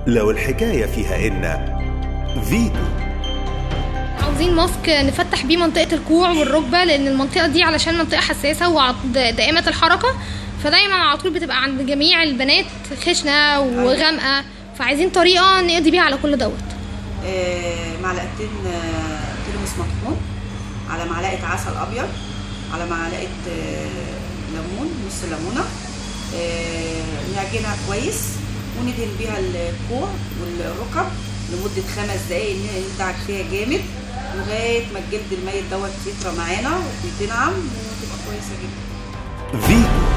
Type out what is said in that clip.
لو الحكاية فيها إن فيتو عاوزين ماسك نفتح بيه منطقة الكوع والركبة لأن المنطقة دي علشان منطقة حساسة ودائمة الحركة فدايما على طول بتبقى عند جميع البنات خشنة وغامقة فعايزين طريقة نقضي بيها على كل دوت آه، معلقتين آه، ترمس مطحون على معلقه عسل ابيض على معلقه آه، ليمون نص ليمونه آه، نعجنها كويس وندهن بيها الكوع والركب لمده خمس دقايق ندعك فيها جامد لغايه ما الجلد الميت دوت يطرى معانا ويتنعم وتبقى كويسه جدا فيتو